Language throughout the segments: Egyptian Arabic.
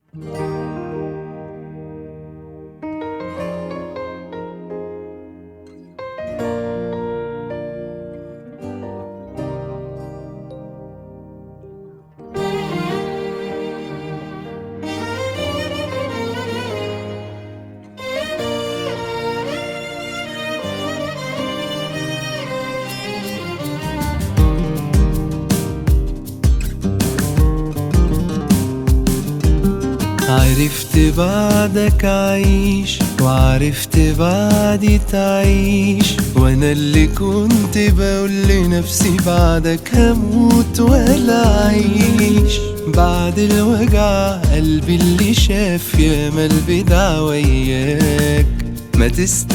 عرفت بعدك عيش وعرفت بعدي تعيش وانا اللي كنت بقول لنفسي بعدك هموت ولا اعيش بعد الوجع قلبي اللي شاف ياما البدع وياك ما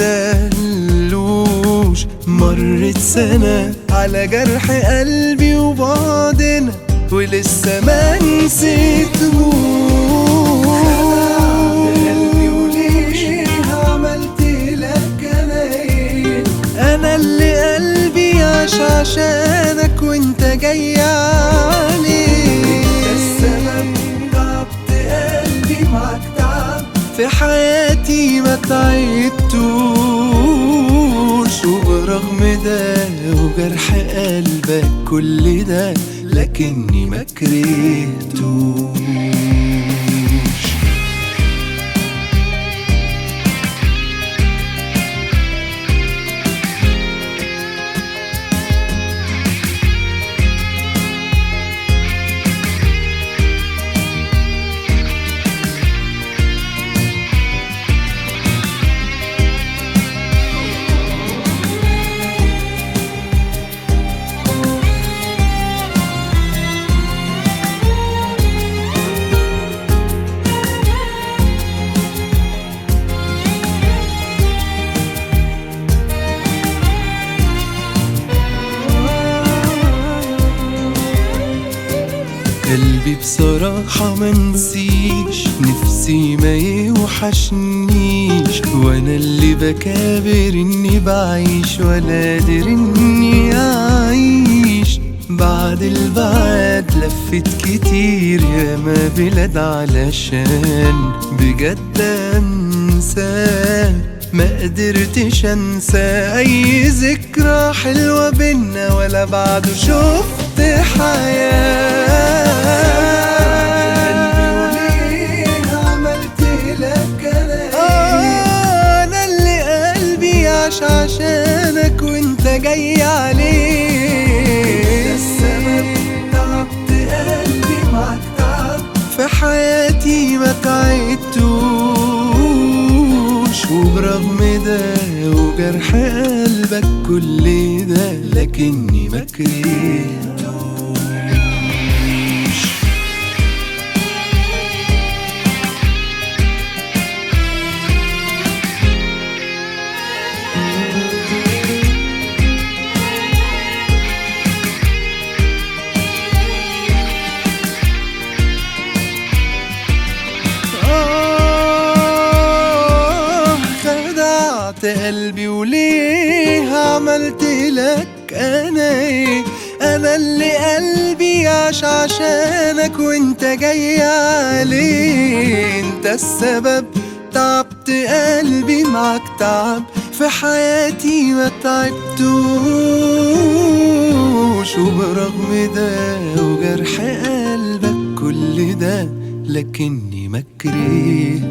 تستاهلوش مرت سنة على جرح قلبي وبعدنا ولسه ما نسيتهوش قلبي وليه عملت لك انا ايه انا اللي قلبي عاش عشانك وانت جاي عليه انت السبب تعبت قلبي معاك تعب في حياتي ما تعبتوش وبرغم ده وجرح قلبك كل ده لكني ما كرهتوش قلبي بصراحة منسيش نفسي ما يوحشنيش وانا اللي بكابر اني بعيش ولا قادر اني اعيش بعد البعد لفت كتير ياما بلاد علشان بجد انساه ما قدرتش انسى اي ذكرى حلوة بينا ولا بعده شفت حياة آه، انا اللي قلبي عاش عشانك وانت جاي عليه السبب تعبت قلبي معاك تعب في حياتي ما تعبتوش وبرغم ده وجرح قلبك كل ده لكني ما كرهتوش آه خدعت قلبي وليه عملت لك انا ايه انا اللي قلبي عاش عشانك وانت جاي عليه انت السبب تعبت قلبي معاك تعب في حياتي ما تعبتوش وبرغم ده وجرح قلبك كل ده لكني ما كرهتوش